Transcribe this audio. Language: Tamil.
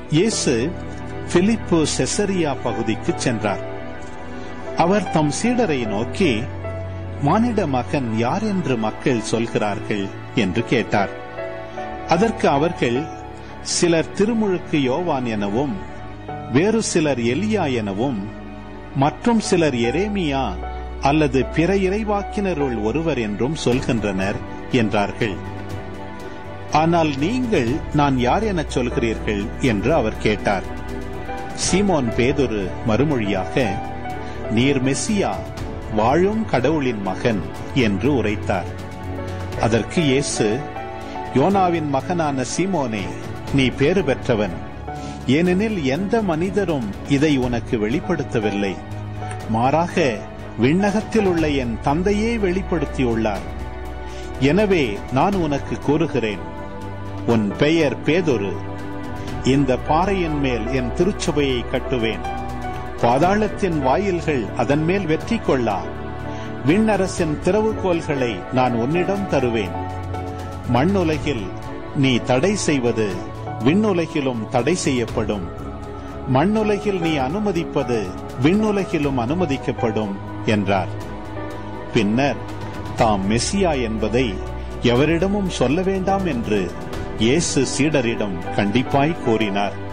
இயேசு பிலிப்பு செசரியா பகுதிக்கு சென்றார் அவர் தம் சீடரை நோக்கி மானிட மகன் யார் என்று மக்கள் சொல்கிறார்கள் என்று கேட்டார் அதற்கு அவர்கள் சிலர் திருமுழுக்கு யோவான் எனவும் வேறு சிலர் எலியா எனவும் மற்றும் சிலர் எரேமியா அல்லது பிற இறைவாக்கினருள் ஒருவர் என்றும் சொல்கின்றனர் என்றார்கள் ஆனால் நீங்கள் நான் யார் எனச் சொல்கிறீர்கள் என்று அவர் கேட்டார் சீமோன் பேதுரு மறுமொழியாக நீர் மெஸ்ஸியா வாழும் கடவுளின் மகன் என்று உரைத்தார் அதற்கு இயேசு யோனாவின் மகனான சீமோனே நீ பேறு பெற்றவன் ஏனெனில் எந்த மனிதரும் இதை உனக்கு வெளிப்படுத்தவில்லை மாறாக விண்ணகத்தில் உள்ள என் தந்தையே வெளிப்படுத்தியுள்ளார் எனவே நான் உனக்கு கூறுகிறேன் உன் பெயர் பேதொரு இந்த பாறையின் மேல் என் திருச்சபையை கட்டுவேன் பாதாளத்தின் வாயில்கள் அதன் மேல் வெற்றி கொள்ளா விண்ணரசின் திறவுகோல்களை நான் உன்னிடம் தருவேன் மண்ணுலகில் நீ தடை செய்வது விண்ணுலகிலும் தடை செய்யப்படும் மண்ணுலகில் நீ அனுமதிப்பது விண்ணுலகிலும் அனுமதிக்கப்படும் என்றார் பின்னர் தாம் மெசியா என்பதை எவரிடமும் சொல்ல வேண்டாம் என்று இயேசு சீடரிடம் கண்டிப்பாய் கூறினார்